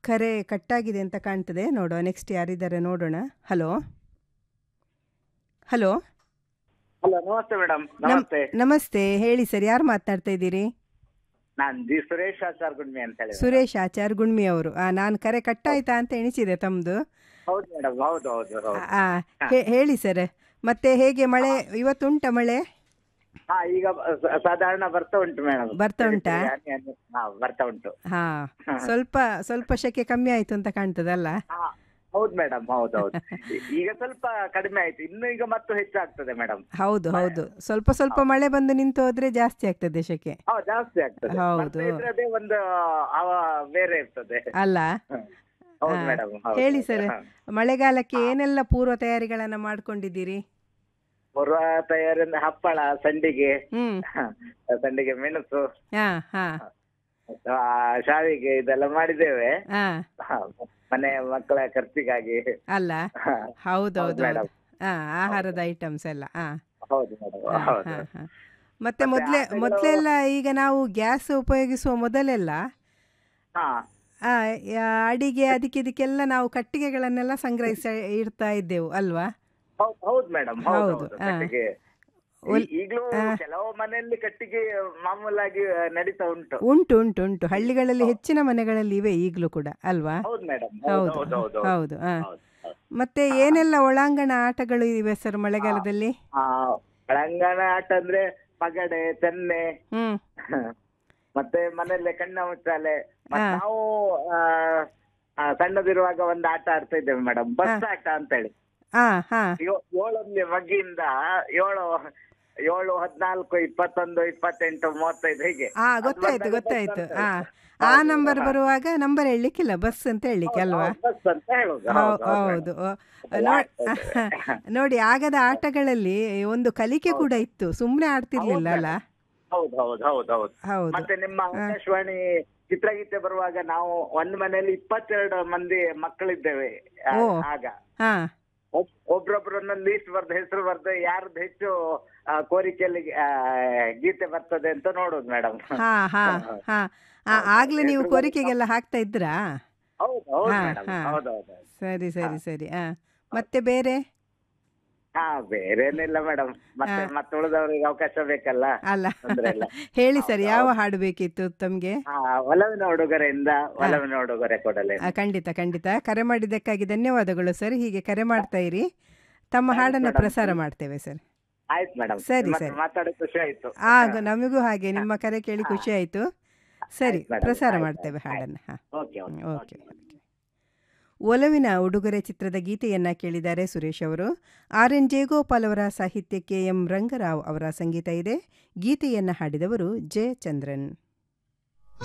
ಕರೆ ಕಟ್ಟಾಗಿದೆ ಅಂತ ಕಾಣ್ತದೆ ನೋಡುವ ನೆಕ್ಸ್ಟ್ ಯಾರಿದ್ದಾರೆ ನೋಡೋಣ ಹಲೋ ಹಲೋ ಹಲೋ ನಮಸ್ತೆ ಮೇಡಮ್ ನಮಸ್ತೆ ನಮಸ್ತೆ ಹೇಳಿ ಸರ್ ಯಾರು ಮಾತನಾಡ್ತಾ ಇದ್ದೀರಿ ನಾನ್ ಜಿ ಸುರೇಶ್ ಆಚಾರ್ ಗುಣ್ಮಿ ಅಂತ ಹೇಳಿ ಸುರೇಶ್ ಆಚಾರ್ ಗುಣ್ಮಿ ಅವರು ನಾನು ಕರೆ ಕಟ್ಟಾಯ್ತಾ ಅಂತ ಎಣಿಸಿದೆ ತಮ್ಮದು ಹೌದು ಮೇಡಮ್ ಹೌದು ಹೌದು ಹೌದು ಆ, ಹೇ- ಹೇಳಿ ಸರ್ ಮತ್ತೆ ಹೇಗೆ ಮಳೆ ಇವತ್ತುಂಟ ಮಳೆ ಹಾ ಈಗ ಸ- ಸಾಧಾರಣ ಬರ್ತಾ ಉಂಟು ಮೇಡಮ್ ಬರ್ತಾ ಉಂಟಾ? ಹಾ ಬರ್ತಾ ಉಂಟು ಹಾ ಸ್ವಲ್ಪ ಸ್ವಲ್ಪ ಶೆಕೆ ಕಮ್ಮಿ ಆಯ್ತು ಅಂತ ಕಾಣ್ತದಲ್ಲ ಹಾ ಹೌದು ಮೇಡಮ್ ಹೌದು ಹೌದು ಈಗ ಸ್ವಲ್ಪ ಕಡಿಮೆ ಆಯ್ತು ಇನ್ನು ಈಗ ಮತ್ತು ಹೆಚ್ಚಾಗ್ತದೆ ಮೇಡಮ್ ಹೌದು ಹೌದು ಸ್ವಲ್ಪ ಸ್ವಲ್ಪ ಮಳೆ ಬಂದು ನಿಂತು ಹೋದ್ರೆ ಜಾಸ್ತಿ ಆಗ್ತದೆ ಶೆಕೆ ಹಾ ಜಾಸ್ತಿ ಆಗ್ತದೆ ಹೌದು. ಬರ್ತಾ ಇದ್ರೆ ಅದೇ ಒಂದು ಅವ ಬೇರೆ ಇರ್ತದೆ ಅಲ್ಲ ಹೌದು ಆ, ಮೇಡಮ್ ಹೇಳಿ ಸರ್ ಮಳೆಗಾಲಕ್ಕೆ ಏನೆಲ್ಲ ಪೂರ್ವ ತಯಾರಿಗಳನ್ನ ಮಾಡ್ಕೊಂಡಿದ್ದೀರಿ ಪೂರ್ವ ತಯಾರಿ ಹಪ್ಪಳ ಸಂಡಿಗೆ ಹ್ಮ್ ಸಂಡಿಗೆ ಮೆಣಸು ಹಾ ಹಾ ಆ, ಶಾವಿಗೆ ಇದೆಲ್ಲ ಮಾಡಿದ್ದೇವೆ ಹಾ ಹಾ, ಮನೆ ಮಕ್ಕಳ ಖರ್ಚಿಗಾಗಿ ಅಲ್ಲ ಹಾ, ಹೌದೌದು ಹೌದು ಮೇಡಮ್ ಹಾ ಆಹಾರದ ಐಟಮ್ಸ್ ಎಲ್ಲ ಹಾ ಹೌದು ಮೇಡಮ್ ಹಾ, ಹೌದು ಹಾ, ಹಾ. ಮತ್ತೆ ಮೊದ್ಲೇ ಮೊದ್ಲೆಲ್ಲ ಈಗ ನಾವು ಗ್ಯಾಸ್ ಉಪಯೋಗಿಸುವ ಮೊದಲೆಲ್ಲ ಹಾ ಆ, ಯಾ- ಅಡಿಗೆ ಅದಕ್ಕೆ ಇದಕ್ಕೆಲ್ಲ ನಾವು ಕಟ್ಟಿಗೆಗಳನ್ನೆಲ್ಲ ಸಂಗ್ರಹಿಸಿ ಇಡ್ತಾ ಇದ್ದೆವು ಅಲ್ವಾ ಹೌದು ಹೌದು ಮೇಡಮ್ ಹೌದು ಹೌದು, ಹೌದು ಹಾ. ಕಟ್ಟಿಗೆ ಒಲ್- ಈ- ಈಗ್ಲೂ ಕೆಲವು ಮನೆಯಲ್ಲಿ ಕಟ್ಟಿಗೆ ಮಾಮೂಲಾಗಿ ಆ, ನಡೀತಾ ಉಂಟು ಉಂಟು ಉಂಟು ಉಂಟು ಹಳ್ಳಿಗಳಲ್ಲಿ ಹೆಚ್ಚಿನ ಮನೆಗಳಲ್ಲಿ ಇವೆ ಈಗಲೂ ಕೂಡ ಅಲ್ವಾ ಹೌದು ಮೇಡಮ್ ಹೌದು ಹೌದು ಹೌದು ಹೌದು ಹೌದು ಹಾ. ಹೌದು, ಹೌದು. ಮತ್ತೆ ಏನೆಲ್ಲ ಒಳಾಂಗಣ ಆಟಗಳು ಇವೆ ಸರ್ ಮಳೆಗಾಲದಲ್ಲಿ ಆ, ಒಳಾಂಗಣ ಆಟ ಅಂದ್ರೆ ಪಗಡೆ ತೆನ್ನೆ ಹ್ಮ್ ಮತ್ತೆ ಮನೆಯಲ್ಲೇ ಕಣ್ಣ ಮುಚ್ಚಾಲೆ ಮತ್ತೆ ಹಾ. ನಾವು ಆ, ಆ, ಸಣ್ಣದಿರುವಾಗ ಒಂದು ಆಟ ಆಡ್ತಾ ಇದ್ದೇವೆ ಮೇಡಮ್ ಬಸ್ ಆಟ ಅಂತ ಹೇಳಿ ಹಾ ಹಾ ಯೋ- ಏಳಲ್ಲಿ ಮಗ್ಗಿಯಿಂದ ಏಳು ಏಳು ಹದಿನಾಲ್ಕು ಇಪ್ಪತ್ತೊಂದು ಇಪ್ಪತ್ತೆಂಟು ಮೂವತ್ತೈದು ಹೀಗೆ ಹಾ ಅದು ಗೊತ್ತಾಯ್ತು ಬಂದಾಗ ಗೊತ್ತಾಯ್ತು ಬಸ್ ಹಾ ಅಂತ ಆ ಹೌದು, ನಂಬರ್ ಹಾ. ಬರುವಾಗ ನಂಬರ್ ಹೇಳಲಿಕ್ಕಿಲ್ಲ ಬಸ್ ಅಂತ ಹೇಳಲಿಕ್ಕೆ ಅಲ್ವಾ ಹೌದು, ಬಸ್ ಅಂತ ಹೇಳುದು ಹೌ- ಹೌದು, ಹೌದು ಹೌದು ಅದು ನೋ- ಆಗ್ತದೆ. ನೋಡಿ ಆಗದ ಆಟಗಳಲ್ಲಿ ಒಂದು ಕಲಿಕೆ ಕೂಡ ಇತ್ತು ಸುಮ್ನೆ ಆಡ್ತಿರ್ಲಿಲ್ಲ ಹೌದು ಅಲ್ಲ ಹೌದು ಹೌದು ಹೌದು ಹೌದು ಹೌದು ಮತ್ತೆ ನಿಮ್ಮ ಆಕಾಶವಾಣಿ ಚಿತ್ರಗೀತೆ ಬರುವಾಗ ನಾವು ಒಂದು ಮನೆಯಲ್ಲಿ ಇಪ್ಪತ್ತೆರಡು ಮಂದಿ ಮಕ್ಕಳಿದ್ದೇವೆ ಆ, ಓ. ಆಗ ಹಾ ಒಬ್- ಒಬ್ರೊಬ್ರು ಒಂದೊಂದು ಲೀಸ್ಟ್ ಬರ್ದು ಹೆಸರು ಬರ್ದು ಯಾರ್ದು ಹೆಚ್ಚು ಆ, ಕೋರಿಕೆಯಲ್ಲಿ ಆ, ಗೀತೆ ಬರ್ತದೆ ಅಂತ ನೋಡುದು ಮೇಡಮ್ ಹಾ ಹಾ ಹಾ ಆ, ಆಗ್ಲೇ ನೀವು ಕೋರಿಕೆಗೆಲ್ಲ ಹಾಕ್ತಾ ಇದ್ರಾ ಹೌದು ಹೌದು ಹಾ, ಮೇಡಮ್ ಹಾ. ಹೌದು ಹೌದು ಸರಿ ಸರಿ ಸರಿ ಹಾ ಮತ್ತೆ ಬೇರೆ ಹಾ ಬೇರೆ ಏನಿಲ್ಲ ಮೇಡಮ್ ಮತ್ತೆ ಮತ್ತೆ ಉಳಿದವರಿಗೆ ಅವಕಾಶ ಬೇಕಲ್ಲ ಅಲ್ಲ ತೊಂದ್ರೆ ಇಲ್ಲ ಹೇಳಿ ಸರ್ ಯಾವ ಹಾಡು ಬೇಕಿತ್ತು ತಮ್ಗೆ ಹಾ ಒಲವಿನ ಉಡುಗೊರೆಯಿಂದ ಒಲವಿನ ಉಡುಗೊರೆ ಕೊಡಲೇ ಆ, ಖಂಡಿತ ಖಂಡಿತ ಕರೆ ಮಾಡಿದ್ದಕ್ಕಾಗಿ ಧನ್ಯವಾದಗಳು ಸರ್ ಹೀಗೆ ಕರೆ ಮಾಡ್ತಾ ಇರಿ ತಮ್ಮ ಹಾಡನ್ನ madam. ಪ್ರಸಾರ ಮಾಡ್ತೇವೆ ಸರ್ ಆಯ್ತು ಮೇಡಮ್ ಸರಿ, ಸರಿ. ಮಾತಾಡೋ ಖುಷಿ ಆಯ್ತು ಆಗ ನಮಗೂ ಹಾಗೆ ನಿಮ್ಮ ಕರೆ ಕೇಳಿ ಖುಷಿ ಆಯ್ತು ಸರಿ ಆಯ್ತು madam, ಪ್ರಸಾರ ಆಯ್ತು, ಮಾಡ್ತೇವೆ ಆಯ್ತು. ಹಾಡನ್ನ ಹಾ ಓಕೆ ಓಕೆ ಓಕೆ ಒಲವಿನ ಉಡುಗೊರೆ ಚಿತ್ರದ ಗೀತೆಯನ್ನ ಕೇಳಿದ್ದಾರೆ ಸುರೇಶ್ ಅವರು ಆರ್ ಎನ್ ಜಯಗೋಪಾಲ್ ಅವರ ಸಾಹಿತ್ಯಕ್ಕೆ ಎಂ ರಂಗರಾವ್ ಅವರ ಸಂಗೀತ ಇದೆ ಗೀತೆಯನ್ನ ಹಾಡಿದವರು ಜಯಚಂದ್ರನ್